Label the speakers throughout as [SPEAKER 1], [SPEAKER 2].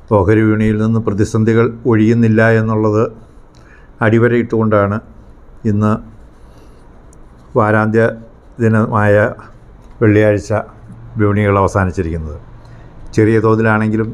[SPEAKER 1] ഓഹരി വിപണിയിൽ നിന്ന് പ്രതിസന്ധികൾ ഒഴിയുന്നില്ല എന്നുള്ളത് അടിവരയിട്ടുകൊണ്ടാണ് ഇന്ന് വാരാന്ത്യ ദിനമായ വെള്ളിയാഴ്ച വിപണികൾ അവസാനിച്ചിരിക്കുന്നത് ചെറിയ തോതിലാണെങ്കിലും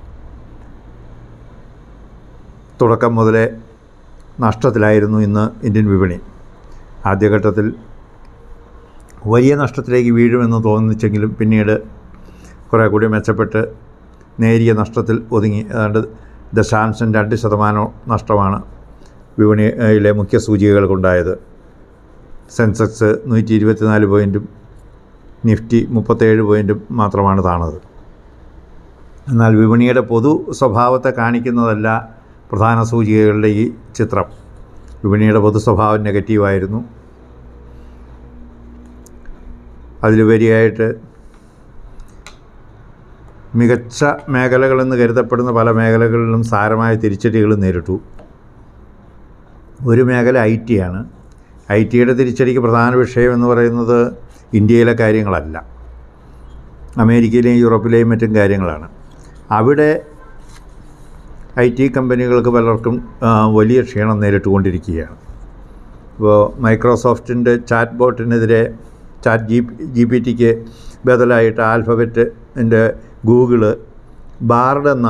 [SPEAKER 1] തുടക്കം മുതലേ നഷ്ടത്തിലായിരുന്നു ഇന്ന് ഇന്ത്യൻ വിപണി ആദ്യഘട്ടത്തിൽ വലിയ നഷ്ടത്തിലേക്ക് വീഴുമെന്ന് തോന്നിച്ചെങ്കിലും പിന്നീട് കുറേ കൂടി മെച്ചപ്പെട്ട് നേരിയ നഷ്ടത്തിൽ ഒതുങ്ങി ഏതാണ്ട് ദശാംശം രണ്ട് ശതമാനം നഷ്ടമാണ് വിപണിയിലെ മുഖ്യ സൂചികകൾക്കുണ്ടായത് സെൻസെക്സ് നൂറ്റി ഇരുപത്തിനാല് പോയിൻറ്റും നിഫ്റ്റി മുപ്പത്തേഴ് പോയിൻറ്റും മാത്രമാണ് താണത് എന്നാൽ വിപണിയുടെ പൊതു സ്വഭാവത്തെ കാണിക്കുന്നതല്ല പ്രധാന സൂചികകളുടെ ഈ ചിത്രം വിപണിയുടെ പൊതു സ്വഭാവം നെഗറ്റീവായിരുന്നു അതിലുപരിയായിട്ട് മികച്ച മേഖലകളെന്ന് കരുതപ്പെടുന്ന പല മേഖലകളിലും സാരമായ തിരിച്ചടികൾ നേരിട്ടു ഒരു മേഖല ഐ ടി ആണ് ഐ ടിയുടെ തിരിച്ചടിക്ക് പ്രധാന വിഷയം എന്ന് പറയുന്നത് ഇന്ത്യയിലെ കാര്യങ്ങളല്ല അമേരിക്കയിലെയും യൂറോപ്പിലെയും മറ്റും കാര്യങ്ങളാണ് അവിടെ ഐ ടി കമ്പനികൾക്ക് പലർക്കും ആ, വലിയ ക്ഷീണം നേരിട്ടുകൊണ്ടിരിക്കുകയാണ് ഇപ്പോൾ മൈക്രോസോഫ്റ്റിൻ്റെ ചാറ്റ് ബോട്ടിനെതിരെ ചാറ്റ് ജി ജി പി ടിക്ക് ബദലായിട്ട് ആൽഫബറ്റിൻ്റെ ഗൂഗിള് ബാർഡ് എന്ന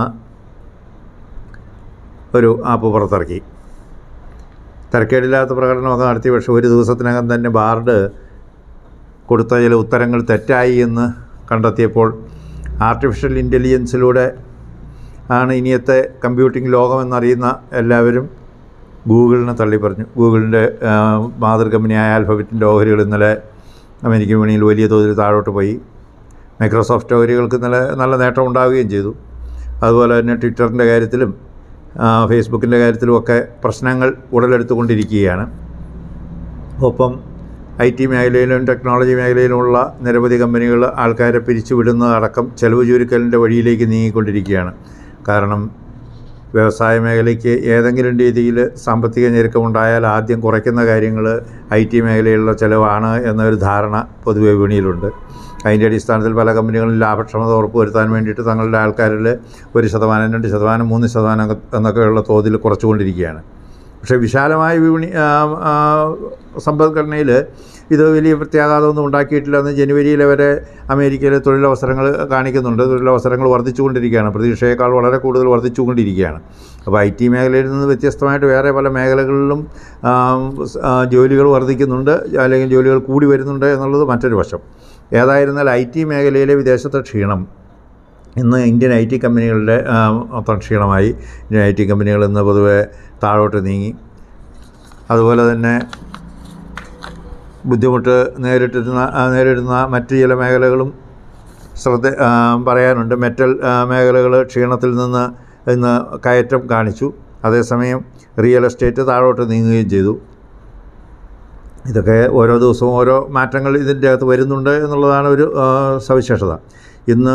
[SPEAKER 1] ഒരു ആപ്പ് പുറത്തിറക്കി തരക്കേടില്ലാത്ത പ്രകടനമൊക്കെ നടത്തി പക്ഷേ ഒരു ദിവസത്തിനകം തന്നെ ബാർഡ് കൊടുത്ത ചില ഉത്തരങ്ങൾ തെറ്റായി എന്ന് കണ്ടെത്തിയപ്പോൾ ആർട്ടിഫിഷ്യൽ ഇൻ്റലിജൻസിലൂടെ ആണ് ഇനിയത്തെ കമ്പ്യൂട്ടിംഗ് ലോകമെന്നറിയുന്ന എല്ലാവരും ഗൂഗിളിനെ തള്ളി പറഞ്ഞു ഗൂഗിളിൻ്റെ മാതൃ കമ്പനിയായ ആൽഫബറ്റിൻ്റെ ഓഹരികൾ ഇന്നലെ അമേരിക്കൻ വിപണിയിൽ വലിയ തോതിൽ താഴോട്ട് പോയി മൈക്രോസോഫ്റ്റ് ഓഹരികൾക്ക് ഇന്നലെ നല്ല നേട്ടം ഉണ്ടാവുകയും ചെയ്തു അതുപോലെ തന്നെ ട്വിറ്ററിൻ്റെ കാര്യത്തിലും ആ, ഫേസ്ബുക്കിൻ്റെ കാര്യത്തിലുമൊക്കെ പ്രശ്നങ്ങൾ ഉടലെടുത്തുകൊണ്ടിരിക്കുകയാണ് ഒപ്പം ഐ ടി മേഖലയിലും ടെക്നോളജി മേഖലയിലുമുള്ള നിരവധി കമ്പനികൾ ആൾക്കാരെ പിരിച്ചുവിടുന്നതടക്കം ചെലവ് ചുരുക്കലിൻ്റെ വഴിയിലേക്ക് നീങ്ങിക്കൊണ്ടിരിക്കുകയാണ് കാരണം വ്യവസായ മേഖലയ്ക്ക് ഏതെങ്കിലും രീതിയിൽ സാമ്പത്തിക ഞെരുക്കമുണ്ടായാൽ ആദ്യം കുറയ്ക്കുന്ന കാര്യങ്ങൾ ഐ ടി മേഖലയിലുള്ള ചിലവാണ് എന്നൊരു ധാരണ പൊതുവെ വിപണിയിലുണ്ട് അതിൻ്റെ അടിസ്ഥാനത്തിൽ പല കമ്പനികളും ലാഭക്ഷമത ഉറപ്പുവരുത്താൻ വേണ്ടിയിട്ട് തങ്ങളുടെ ആൾക്കാരിൽ ഒരു ശതമാനം രണ്ട് ശതമാനം മൂന്ന് ശതമാനം എന്നൊക്കെയുള്ള തോതിൽ കുറച്ചുകൊണ്ടിരിക്കുകയാണ് പക്ഷേ വിശാലമായ വിപണി ആ, ആ, സമ്പദ്ഘടനയിൽ ഇത് വലിയ പ്രത്യാഘാതമൊന്നും ഉണ്ടാക്കിയിട്ടില്ല എന്ന് ജനുവരിയിലെ വരെ അമേരിക്കയിലെ തൊഴിലവസരങ്ങൾ കാണിക്കുന്നുണ്ട് തൊഴിലവസരങ്ങൾ വർദ്ധിച്ചുകൊണ്ടിരിക്കുകയാണ് പ്രതീക്ഷയേക്കാൾ വളരെ കൂടുതൽ വർദ്ധിച്ചുകൊണ്ടിരിക്കുകയാണ് അപ്പോൾ ഐ ടി മേഖലയിൽ നിന്ന് വ്യത്യസ്തമായിട്ട് വേറെ പല മേഖലകളിലും ആ, സ്, ആ, ജോലികൾ വർദ്ധിക്കുന്നുണ്ട് അല്ലെങ്കിൽ ജോലികൾ കൂടി വരുന്നുണ്ട് എന്നുള്ളത് മറ്റൊരു വശം ഏതായിരുന്നാൽ ഐ ടി മേഖലയിലെ വിദേശത്തെ ക്ഷീണം ഇന്ന് ഇന്ത്യൻ ഐ ടി കമ്പനികളുടെ ആ, മൊത്തം ക്ഷീണമായി ഇന്ത്യൻ ഐ ടി കമ്പനികൾ ഇന്ന് പൊതുവെ താഴോട്ട് നീങ്ങി അതുപോലെ തന്നെ ബുദ്ധിമുട്ട് നേരിട്ടിരുന്ന ആ, നേരിടുന്ന മറ്റ് ചില മേഖലകളും ശ്രദ്ധ ആ, പറയാനുണ്ട് മെറ്റൽ ആ, മേഖലകൾ ക്ഷീണത്തിൽ നിന്ന് ഇന്ന് കയറ്റം കാണിച്ചു അതേസമയം റിയൽ എസ്റ്റേറ്റ് താഴോട്ട് നീങ്ങുകയും ചെയ്തു ഇതൊക്കെ ഓരോ ദിവസവും ഓരോ മാറ്റങ്ങൾ ഇതിൻ്റെ അകത്ത് വരുന്നുണ്ട് എന്നുള്ളതാണ് ഒരു ആ, സവിശേഷത ഇന്ന്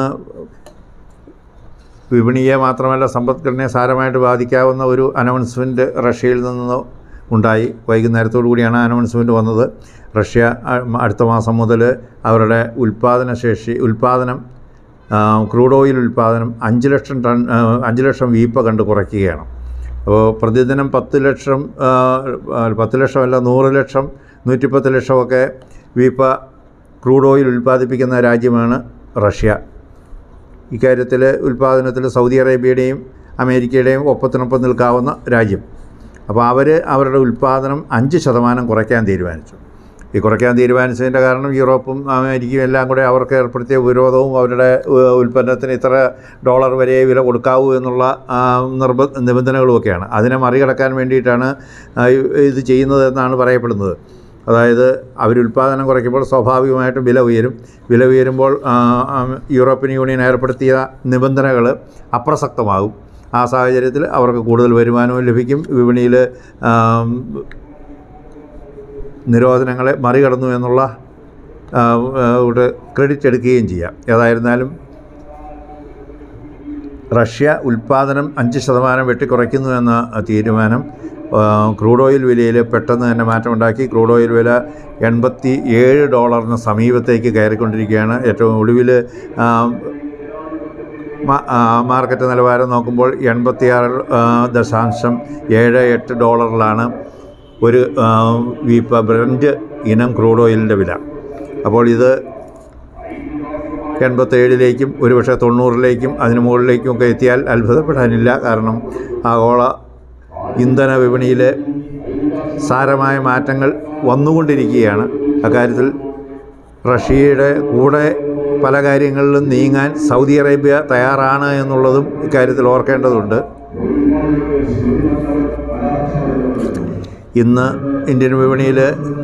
[SPEAKER 1] വിപണിയെ മാത്രമല്ല സമ്പദ്ഘടനയെ സാരമായിട്ട് ബാധിക്കാവുന്ന ഒരു അനൗൺസ്മെൻറ്റ് റഷ്യയിൽ നിന്ന് ഉണ്ടായി വൈകുന്നേരത്തോടു കൂടിയാണ് അനൗൺസ്മെൻറ്റ് വന്നത് റഷ്യ അ- അടുത്ത മാസം മുതൽ അവരുടെ ഉൽപ്പാദന ശേഷി ഉൽപ്പാദനം ആ, ക്രൂഡ് ഓയിൽ ഉൽപ്പാദനം അഞ്ച് ലക്ഷം ടൺ ആ, അഞ്ച് ലക്ഷം വീപ്പ കണ്ട് കുറയ്ക്കുകയാണ് അപ്പോൾ പ്രതിദിനം പത്ത് ലക്ഷം ആ, ആ, പത്ത് ലക്ഷമല്ല നൂറ് ലക്ഷം നൂറ്റിപ്പത്ത് ലക്ഷമൊക്കെ വീപ്പ ക്രൂഡ് ഓയിൽ ഉൽപ്പാദിപ്പിക്കുന്ന രാജ്യമാണ് റഷ്യ ഇക്കാര്യത്തിൽ ഉൽപ്പാദനത്തിൽ സൗദി അറേബ്യയുടെയും അമേരിക്കയുടെയും ഒപ്പത്തിനൊപ്പം നിൽക്കാവുന്ന രാജ്യം അപ്പോൾ അവർ അവരുടെ ഉൽപ്പാദനം അഞ്ച് ശതമാനം കുറയ്ക്കാൻ തീരുമാനിച്ചു ഈ കുറയ്ക്കാൻ തീരുമാനിച്ചതിൻ്റെ കാരണം യൂറോപ്പും അമേരിക്കയും എല്ലാം കൂടെ അവർക്ക് ഏർപ്പെടുത്തിയ വിരോധവും അവരുടെ ഏഹ്, ഉൽപ്പന്നത്തിന് ഇത്ര ഡോളർ വരെ വില കൊടുക്കാവൂ എന്നുള്ള ആ, നിർബ നിബന്ധനകളുമൊക്കെയാണ് അതിനെ മറികടക്കാൻ വേണ്ടിയിട്ടാണ് ആ, ഇത് ചെയ്യുന്നത് എന്നാണ് പറയപ്പെടുന്നത് അതായത് അവർ ഉൽപ്പാദനം കുറയ്ക്കുമ്പോൾ സ്വാഭാവികമായിട്ടും വില ഉയരും വില ഉയരുമ്പോൾ ആ, ആ, യൂറോപ്യൻ യൂണിയൻ ഏർപ്പെടുത്തിയ നിബന്ധനകൾ അപ്രസക്തമാകും ആ സാഹചര്യത്തിൽ അവർക്ക് കൂടുതൽ വരുമാനവും ലഭിക്കും വിപണിയിൽ നിരോധനങ്ങളെ മറികടന്നു എന്നുള്ള ആ, ആ, ഒരു ക്രെഡിറ്റ് എടുക്കുകയും ചെയ്യാം ഏതായിരുന്നാലും റഷ്യ ഉൽപ്പാദനം അഞ്ച് ശതമാനം വെട്ടിക്കുറയ്ക്കുന്നു എന്ന തീരുമാനം ആ, ക്രൂഡ് ഓയിൽ വിലയിൽ പെട്ടെന്ന് തന്നെ മാറ്റമുണ്ടാക്കി ക്രൂഡ് ഓയിൽ വില എൺപത്തി ഏഴ് ഡോളറിന് സമീപത്തേക്ക് കയറിക്കൊണ്ടിരിക്കുകയാണ് ഏറ്റവും ഒടുവിൽ ആ, മാ- ആ, മാർക്കറ്റ് നിലവാരം നോക്കുമ്പോൾ എൺപത്തിയാറ് ആ, ദശാംശം ഏഴ് എട്ട് ഡോളറിലാണ് ഒരു ആ, വീപ്പ ബ്രൻഡ് ഇനം ക്രൂഡ് ഓയിലിൻ്റെ വില അപ്പോൾ ഇത് എൺപത്തേഴിലേക്കും ഒരുപക്ഷെ തൊണ്ണൂറിലേക്കും അതിന് മുകളിലേക്കും ഒക്കെ എത്തിയാൽ അത്ഭുതപ്പെടാനില്ല കാരണം ആഗോള ഇന്ധന വിപണിയിൽ സാരമായ മാറ്റങ്ങൾ വന്നുകൊണ്ടിരിക്കുകയാണ് അക്കാര്യത്തിൽ റഷ്യയുടെ കൂടെ പല കാര്യങ്ങളിലും നീങ്ങാൻ സൗദി അറേബ്യ തയ്യാറാണ് എന്നുള്ളതും ഇക്കാര്യത്തിൽ ഓർക്കേണ്ടതുണ്ട് ഇന്ന് ഇന്ത്യൻ വിപണിയിൽ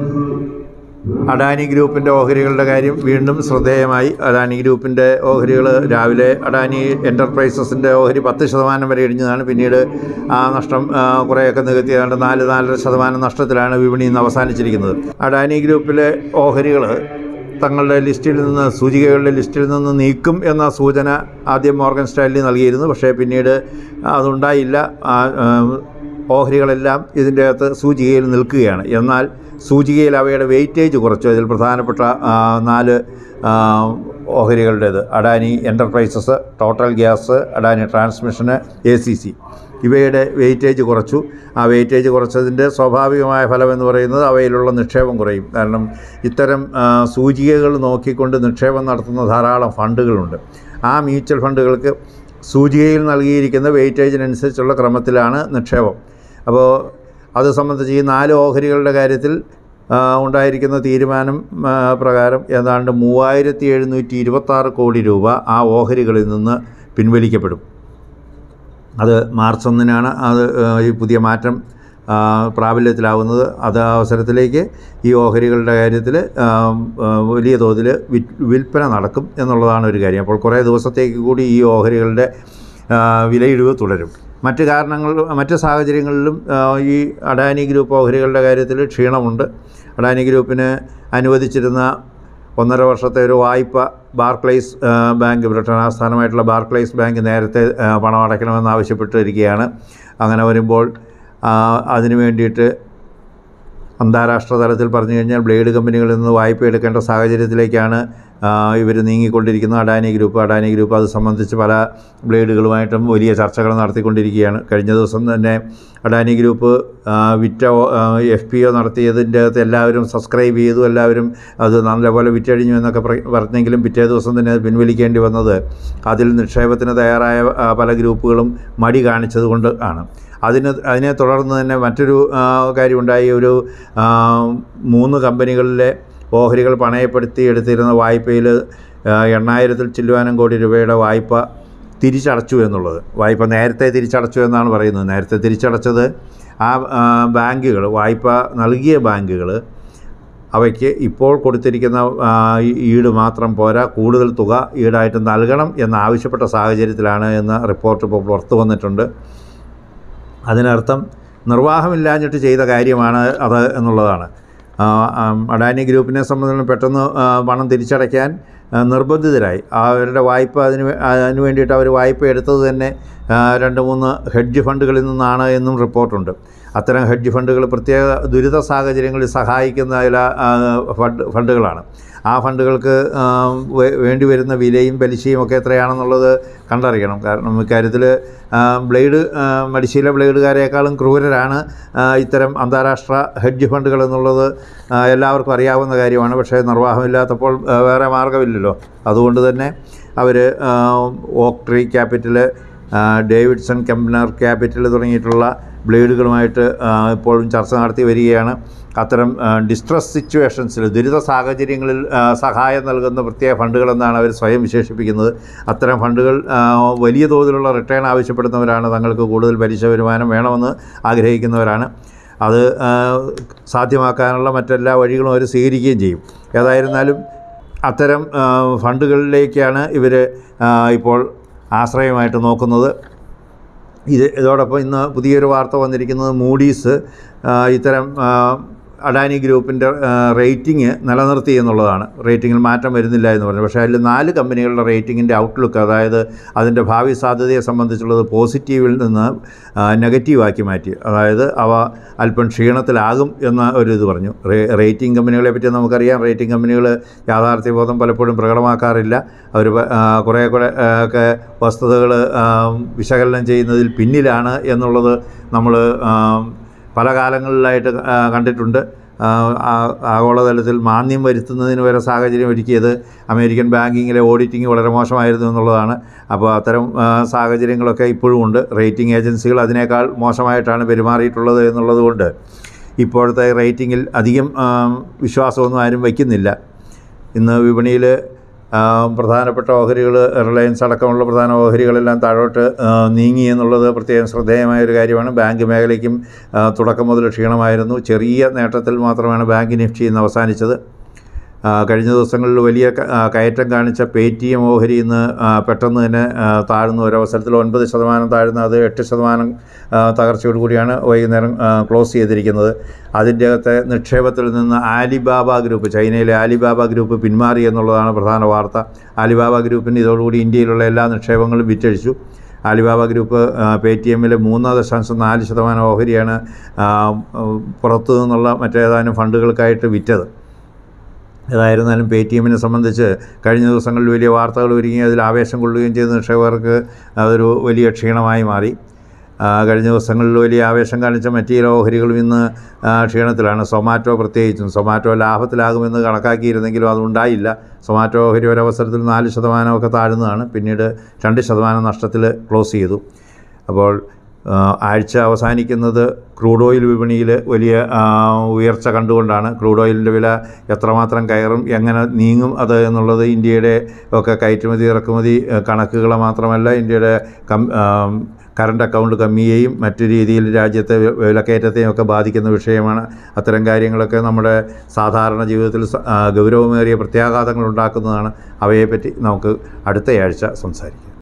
[SPEAKER 1] അഡാനി ഗ്രൂപ്പിൻ്റെ ഓഹരികളുടെ കാര്യം വീണ്ടും ശ്രദ്ധേയമായി അഡാനി ഗ്രൂപ്പിൻ്റെ ഓഹരികൾ രാവിലെ അഡാനി എൻ്റർപ്രൈസസിൻ്റെ ഓഹരി പത്ത് ശതമാനം വരെ ഇടിഞ്ഞതാണ് പിന്നീട് ആ നഷ്ടം ആ, കുറേയൊക്കെ നികത്തി ഏതാണ്ട് നാല് നാലര ശതമാനം നഷ്ടത്തിലാണ് വിപണി ഇന്ന് അവസാനിച്ചിരിക്കുന്നത് അഡാനി ഗ്രൂപ്പിലെ ഓഹരികൾ തങ്ങളുടെ ലിസ്റ്റിൽ നിന്ന് സൂചികകളുടെ ലിസ്റ്റിൽ നിന്ന് നീക്കും എന്ന സൂചന ആദ്യം മോർഗൻ സ്റ്റാൻലി നൽകിയിരുന്നു പക്ഷേ പിന്നീട് അതുണ്ടായില്ല ആ, ആ, ഓഹരികളെല്ലാം ഇതിൻ്റെ അകത്ത് സൂചികയിൽ നിൽക്കുകയാണ് എന്നാൽ സൂചികയിൽ അവയുടെ വെയിറ്റേജ് കുറച്ചു അതിൽ പ്രധാനപ്പെട്ട ആ, നാല് ആ, ഓഹരികളുടേത് Adani enterprises total gas Adani ട്രാൻസ്മിഷന് എ സി സി ഇവയുടെ വെയിറ്റേജ് കുറച്ചു ആ വെയിറ്റേജ് കുറച്ചതിൻ്റെ സ്വാഭാവികമായ ഫലം എന്ന് പറയുന്നത് അവയിലുള്ള നിക്ഷേപം കുറയും കാരണം ഇത്തരം ആ, സൂചികകൾ നോക്കിക്കൊണ്ട് നിക്ഷേപം നടത്തുന്ന ധാരാളം ഫണ്ടുകളുണ്ട് ആ മ്യൂച്വൽ ഫണ്ടുകൾക്ക് സൂചികയിൽ നൽകിയിരിക്കുന്ന വെയിറ്റേജിനനുസരിച്ചുള്ള ക്രമത്തിലാണ് നിക്ഷേപം അപ്പോൾ അത് സംബന്ധിച്ച് ഈ നാല് ഓഹരികളുടെ കാര്യത്തിൽ ആ, ഉണ്ടായിരിക്കുന്ന തീരുമാനം ആ, പ്രകാരം ഏതാണ്ട് മൂവായിരത്തി എഴുന്നൂറ്റി ഇരുപത്താറ് കോടി രൂപ ആ ഓഹരികളിൽ നിന്ന് പിൻവലിക്കപ്പെടും അത് മാർച്ച് ഒന്നിനാണ് അത് ആ, ഈ പുതിയ മാറ്റം ആ, പ്രാബല്യത്തിലാവുന്നത് അത് ആ അവസരത്തിലേക്ക് ഈ ഓഹരികളുടെ കാര്യത്തിൽ ആ, ആ, വലിയ തോതിൽ വിൽ- വിൽപ്പന നടക്കും എന്നുള്ളതാണ് ഒരു കാര്യം അപ്പോൾ കുറേ ദിവസത്തേക്ക് കൂടി ഈ ഓഹരികളുടെ ആ, വിലയിടിവ് തുടരും മറ്റ് കാരണങ്ങൾ മറ്റ് സാഹചര്യങ്ങളിലും ആ, ഈ അഡാനി ഗ്രൂപ്പ് ഓഹരികളുടെ കാര്യത്തിൽ ക്ഷീണമുണ്ട് അഡാനി ഗ്രൂപ്പിന് അനുവദിച്ചിരുന്ന ഒന്നര വർഷത്തെ ഒരു വായ്പ ബാർക്ലേസ് ആ, ബാങ്ക് ബ്രിട്ടൻ ആസ്ഥാനമായിട്ടുള്ള ബാർക്ലേസ് ബാങ്ക് നേരത്തെ ആ, പണം അടയ്ക്കണമെന്ന് ആവശ്യപ്പെട്ടിരിക്കുകയാണ് അങ്ങനെ വരുമ്പോൾ ആ, അതിനു വേണ്ടിയിട്ട് അന്താരാഷ്ട്ര തലത്തിൽ പറഞ്ഞു കഴിഞ്ഞാൽ ബ്ലേഡ് കമ്പനികളിൽ നിന്ന് വായ്പ എടുക്കേണ്ട സാഹചര്യത്തിലേക്കാണ് ഇവർ നീങ്ങിക്കൊണ്ടിരിക്കുന്നത് അഡാനി ഗ്രൂപ്പ് അഡാനി ഗ്രൂപ്പ് അത് സംബന്ധിച്ച് പല ബ്ലേഡുകളുമായിട്ടും വലിയ ചർച്ചകൾ നടത്തിക്കൊണ്ടിരിക്കുകയാണ് കഴിഞ്ഞ ദിവസം തന്നെ അഡാനി ഗ്രൂപ്പ് ആ, വിറ്റ എഫ് പി ഒ നടത്തിയതിൻ്റെ അകത്ത് എല്ലാവരും സബ്സ്ക്രൈബ് ചെയ്തു എല്ലാവരും അത് നല്ലപോലെ വിറ്റഴിഞ്ഞു എന്നൊക്കെ പറ- പറഞ്ഞെങ്കിലും പിറ്റേ ദിവസം തന്നെ അത് പിൻവലിക്കേണ്ടി വന്നത് അതിൽ നിക്ഷേപത്തിന് തയ്യാറായ ആ, പല ഗ്രൂപ്പുകളും മടി കാണിച്ചത് കൊണ്ട് ആണ് അതിന് അതിനെ തുടർന്ന് തന്നെ മറ്റൊരു ആ, കാര്യമുണ്ടായി ഒരു ആ, മൂന്ന് കമ്പനികളിലെ ഓഹരികൾ പണയപ്പെടുത്തി എടുത്തിരുന്ന വായ്പയിൽ എണ്ണായിരത്തിൽ ചില്ലുവാനം കോടി രൂപയുടെ വായ്പ തിരിച്ചടച്ചു എന്നുള്ളത് വായ്പ നേരത്തെ തിരിച്ചടച്ചു എന്നാണ് പറയുന്നത് നേരത്തെ തിരിച്ചടച്ചത് ആ ആ, ബാങ്കുകൾ വായ്പ നൽകിയ ബാങ്കുകൾ അവയ്ക്ക് ഇപ്പോൾ കൊടുത്തിരിക്കുന്ന ആ, ഈ ഈട് മാത്രം പോരാ കൂടുതൽ തുക ഈടായിട്ട് നൽകണം എന്നാവശ്യപ്പെട്ട സാഹചര്യത്തിലാണ് എന്ന റിപ്പോർട്ട് ഇപ്പോൾ പുറത്തു വന്നിട്ടുണ്ട് അതിനർത്ഥം നിർവാഹമില്ലാഞ്ഞിട്ട് ചെയ്ത കാര്യമാണ് അത് എന്നുള്ളതാണ് ആ, ആ, അഡാനി ഗ്രൂപ്പിനെ സംബന്ധിച്ചിടത്തോളം പെട്ടെന്ന് ആ, പണം തിരിച്ചടയ്ക്കാൻ ആ, നിർബന്ധിതരായി അവരുടെ വായ്പ അതിന് വേ- അതിന് വേണ്ടിയിട്ട് അവർ വായ്പ എടുത്തത് തന്നെ ആ, രണ്ട് മൂന്ന് ഹെഡ്ജ് ഫണ്ടുകളിൽ നിന്നാണ് എന്നും റിപ്പോർട്ടുണ്ട് അത്തരം ഹെഡ്ജ് ഫണ്ടുകൾ പ്രത്യേക ദുരിത സാഹചര്യങ്ങളിൽ സഹായിക്കുന്ന ചില ആ, ഫണ്ട് ഫണ്ടുകളാണ് ആ ഫണ്ടുകൾക്ക് ആ, വേ- വേണ്ടി വരുന്ന വിലയും പലിശയും ഒക്കെ എത്രയാണെന്നുള്ളത് കണ്ടറിയണം കാരണം ഇക്കാര്യത്തിൽ ആ, ബ്ലേഡ് ആ, മടിശീല ബ്ലേഡുകാരേക്കാളും ക്രൂരരാണ് ആ, ഇത്തരം അന്താരാഷ്ട്ര ഹെഡ്ജ് ഫണ്ടുകൾ എന്നുള്ളത് ആ, എല്ലാവർക്കും അറിയാവുന്ന കാര്യമാണ് പക്ഷേ നിർവാഹമില്ലാത്തപ്പോൾ ആ, വേറെ മാർഗമില്ലല്ലോ അതുകൊണ്ട് തന്നെ അവർ ഓക്ക് ട്രീ ക്യാപിറ്റൽ ഡേവിഡ്സൺ കമ്പനർ ക്യാപിറ്റൽ തുടങ്ങിയിട്ടുള്ള ബ്ലേഡുകളുമായിട്ട് ആ, ഇപ്പോഴും ചർച്ച നടത്തി വരികയാണ് അത്തരം ഡിസ്ട്രസ് സിറ്റുവേഷൻസിൽ ദുരിത സാഹചര്യങ്ങളിൽ ആ, സഹായം നൽകുന്ന പ്രത്യേക ഫണ്ടുകളെന്നാണ് അവർ സ്വയം വിശേഷിപ്പിക്കുന്നത് അത്തരം ഫണ്ടുകൾ ആ, വലിയ തോതിലുള്ള റിട്ടേൺ ആവശ്യപ്പെടുന്നവരാണ് തങ്ങൾക്ക് കൂടുതൽ പലിശ വരുമാനം വേണമെന്ന് ആഗ്രഹിക്കുന്നവരാണ് അത് ആ, സാധ്യമാക്കാനുള്ള മറ്റെല്ലാ വഴികളും അവർ സ്വീകരിക്കുകയും ചെയ്യും ഏതായിരുന്നാലും അത്തരം ആ, ഫണ്ടുകളിലേക്കാണ് ഇവർ ഇപ്പോൾ ആശ്രയമായിട്ട് നോക്കുന്നത് ഇത് ഇതോടൊപ്പം ഇന്ന് പുതിയൊരു വാർത്ത വന്നിരിക്കുന്നത് മൂഡീസ് ആ, ഇത്തരം ആ, അഡാനി ഗ്രൂപ്പിൻ്റെ റേറ്റിംഗ് നിലനിർത്തി എന്നുള്ളതാണ് റേറ്റിങ്ങിൽ മാറ്റം വരുന്നില്ല എന്ന് പറഞ്ഞു പക്ഷേ അതിൽ നാല് കമ്പനികളുടെ റേറ്റിങ്ങിൻ്റെ ഔട്ട്ലുക്ക് അതായത് അതിൻ്റെ ഭാവി സാധ്യതയെ സംബന്ധിച്ചുള്ളത് പോസിറ്റീവിൽ നിന്ന് നെഗറ്റീവാക്കി മാറ്റി അതായത് അവ അല്പം ക്ഷീണത്തിലാകും എന്ന ഒരു ഇത് പറഞ്ഞു റേറ്റിംഗ് കമ്പനികളെ പറ്റി നമുക്കറിയാം റേറ്റിംഗ് കമ്പനികൾ യാഥാർത്ഥ്യബോധം പലപ്പോഴും പ്രകടമാക്കാറില്ല അവർ കുറേ കുറേ ഒക്കെ വസ്തുതകൾ വിശകലനം ചെയ്യുന്നതിൽ പിന്നിലാണ് എന്നുള്ളത് നമ്മൾ പല കാലങ്ങളിലായിട്ട് ആ, കണ്ടിട്ടുണ്ട് ആ, ആ- ആഗോളതലത്തിൽ മാന്ദ്യം വരുത്തുന്നതിന് വരെ സാഹചര്യം ഒരുക്കിയത് അമേരിക്കൻ ബാങ്കിങ്ങിലെ ഓഡിറ്റിംഗ് വളരെ മോശമായിരുന്നു എന്നുള്ളതാണ് അപ്പോൾ അത്തരം ആ, സാഹചര്യങ്ങളൊക്കെ ഇപ്പോഴും ഉണ്ട് റേറ്റിംഗ് ഏജൻസികൾ അതിനേക്കാൾ മോശമായിട്ടാണ് പെരുമാറിയിട്ടുള്ളത് എന്നുള്ളത് കൊണ്ട് ഇപ്പോഴത്തെ റേറ്റിങ്ങിൽ അധികം ആ, വിശ്വാസമൊന്നും ആരും വയ്ക്കുന്നില്ല ഇന്ന് വിപണിയിൽ പ്രധാനപ്പെട്ട ഓഹരികൾ റിലയൻസ് അടക്കമുള്ള പ്രധാന ഓഹരികളെല്ലാം താഴോട്ട് ആ, നീങ്ങി എന്നുള്ളത് പ്രത്യേകം ശ്രദ്ധേയമായ ഒരു കാര്യമാണ് ബാങ്ക് മേഖലയ്ക്കും ആ, തുടക്കം മുതൽ ക്ഷീണമായിരുന്നു ചെറിയ നേട്ടത്തിൽ മാത്രമാണ് ബാങ്ക് നിഫ്റ്റി ഇന്ന് അവസാനിച്ചത് ആ, കഴിഞ്ഞ ദിവസങ്ങളിൽ വലിയ ക- ആ, കയറ്റം കാണിച്ച പേ ടി എം ഓഹരി ഇന്ന് ആ, പെട്ടെന്ന് തന്നെ ആ, താഴ്ന്നു ഒരവസരത്തിൽ ഒൻപത് ശതമാനം താഴ്ന്ന അത് എട്ട് ശതമാനം ആ, തകർച്ചയോട് കൂടിയാണ് വൈകുന്നേരം ആ, ക്ലോസ് ചെയ്തിരിക്കുന്നത് അതിൻ്റെ അകത്തെ നിക്ഷേപത്തിൽ നിന്ന് ആലിബാബ ഗ്രൂപ്പ് ചൈനയിലെ ആലിബാബ ഗ്രൂപ്പ് പിന്മാറി എന്നുള്ളതാണ് പ്രധാന വാർത്ത ആലിബാബ ഗ്രൂപ്പിന് ഇതോടുകൂടി ഇന്ത്യയിലുള്ള എല്ലാ നിക്ഷേപങ്ങളും വിറ്റഴിച്ചു ആലിബാബ ഗ്രൂപ്പ് ആ, പേ ടി എമ്മിലെ മൂന്ന് ദശാംശം നാല് ശതമാനം ഓഹരിയാണ് ആ, ഉം, പുറത്തു നിന്നുള്ള മറ്റേതാനും ഫണ്ടുകൾക്കായിട്ട് വിറ്റത് ഏതായിരുന്നാലും പേ ടി എമ്മിനെ സംബന്ധിച്ച് കഴിഞ്ഞ ദിവസങ്ങളിൽ വലിയ വാർത്തകൾ വരികയും അതിൽ ആവേശം കൊള്ളുകയും ചെയ്ത നിക്ഷേപകർക്ക് അതൊരു വലിയ ക്ഷീണമായി മാറി ആ, കഴിഞ്ഞ ദിവസങ്ങളിൽ വലിയ ആവേശം കാണിച്ച മറ്റു ചില ഓഹരികളും ഇന്ന് ആ, ക്ഷീണത്തിലാണ് സൊമാറ്റോ പ്രത്യേകിച്ചും സൊമാറ്റോ ലാഭത്തിലാകുമെന്ന് കണക്കാക്കിയിരുന്നെങ്കിലും അതുണ്ടായില്ല സൊമാറ്റോ ഓഹരി ഒരവസരത്തിൽ നാല് ശതമാനമൊക്കെ താഴ്ന്നതാണ് പിന്നീട് രണ്ട് ശതമാനം നഷ്ടത്തിൽ ക്ലോസ് ചെയ്തു അപ്പോൾ ആ, ആഴ്ച അവസാനിക്കുന്നത് ക്രൂഡ് ഓയിൽ വിപണിയിൽ വലിയ ആ, ഉയർച്ച കണ്ടുകൊണ്ടാണ് ക്രൂഡ് ഓയിലിൻ്റെ വില എത്രമാത്രം കയറും എങ്ങനെ നീങ്ങും അത് എന്നുള്ളത് ഇന്ത്യയുടെ ഒക്കെ കയറ്റുമതി ഇറക്കുമതി ആ, കണക്കുകൾ മാത്രമല്ല ഇന്ത്യയുടെ കം ആ, കറണ്ട് അക്കൗണ്ട് കമ്മിയെയും മറ്റു രീതിയിൽ രാജ്യത്തെ വി- വിലക്കയറ്റത്തെയും ഒക്കെ ബാധിക്കുന്ന വിഷയമാണ് അത്തരം കാര്യങ്ങളൊക്കെ നമ്മുടെ സാധാരണ ജീവിതത്തിൽ സ- ആ, ഗൗരവമേറിയ പ്രത്യാഘാതങ്ങൾ ഉണ്ടാക്കുന്നതാണ് അവയെപ്പറ്റി നമുക്ക് അടുത്തയാഴ്ച സംസാരിക്കാം